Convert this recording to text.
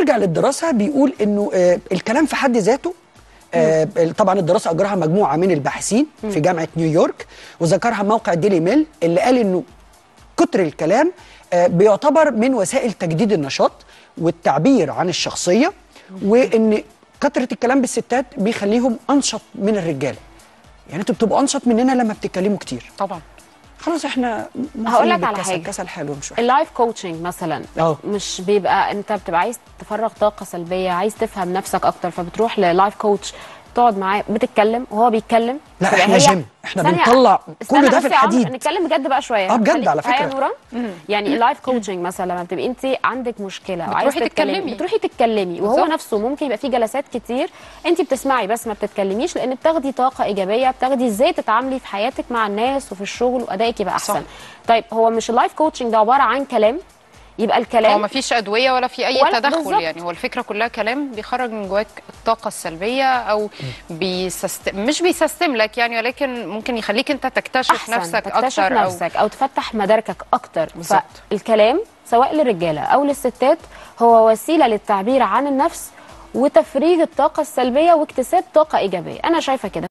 بنرجع للدراسه بيقول انه آه، الكلام في حد ذاته آه، طبعا الدراسه اجراها مجموعه من الباحثين في جامعه نيويورك وذكرها موقع ديلي ميل اللي قال انه كتر الكلام آه، بيعتبر من وسائل تجديد النشاط والتعبير عن الشخصيه وان كتره الكلام بالستات بيخليهم انشط من الرجاله يعني انتوا بتبقوا انشط مننا لما بتتكلموا كتير طبعا خلاص احنا هقول لك على بالكسل، حاجة. كسل حلو مش وحش اللايف كوتشنج مثلا اه. مش بيبقى انت بتبقى عايز تفرغ طاقه سلبيه عايز تفهم نفسك اكتر فبتروح للايف كوتش تقعد معاه بتتكلم وهو بيتكلم لا، تبقى احنا هي- جيم. احنا ثانية، بنطلع استنى كل ده بس في يا عمرو، الحديد. نتكلم بجد بقى شويه اه، بجد خليك- على هيا فكرة. نورا يعني اللايف كوتشنج مثلا لما بتبقي انت عندك مشكله بتروحي وعايزه تتكلمي تتكلمي. بتروحي تتكلمي وهو بالظبط. نفسه ممكن يبقى في جلسات كتير انت بتسمعي بس ما بتتكلميش لان بتاخدي طاقه ايجابيه بتاخدي ازاي تتعاملي في حياتك مع الناس وفي الشغل وادائك يبقى احسن صح. طيب هو مش اللايف كوتشنج ده عباره عن كلام يبقى هو الكلام ما فيش ادويه ولا في اي ولا- تدخل بالظبط. يعني هو الفكره كلها كلام بيخرج من جواك الطاقه السلبيه او بيسست... مش بيسستم لك يعني ولكن ممكن يخليك انت تكتشف احسن نفسك تكتشف اكتر نفسك او تفتح مداركك اكتر بالظبط. فالكلام سواء للرجاله او للستات هو وسيله للتعبير عن النفس وتفريغ الطاقه السلبيه واكتساب طاقه ايجابيه انا شايفه كده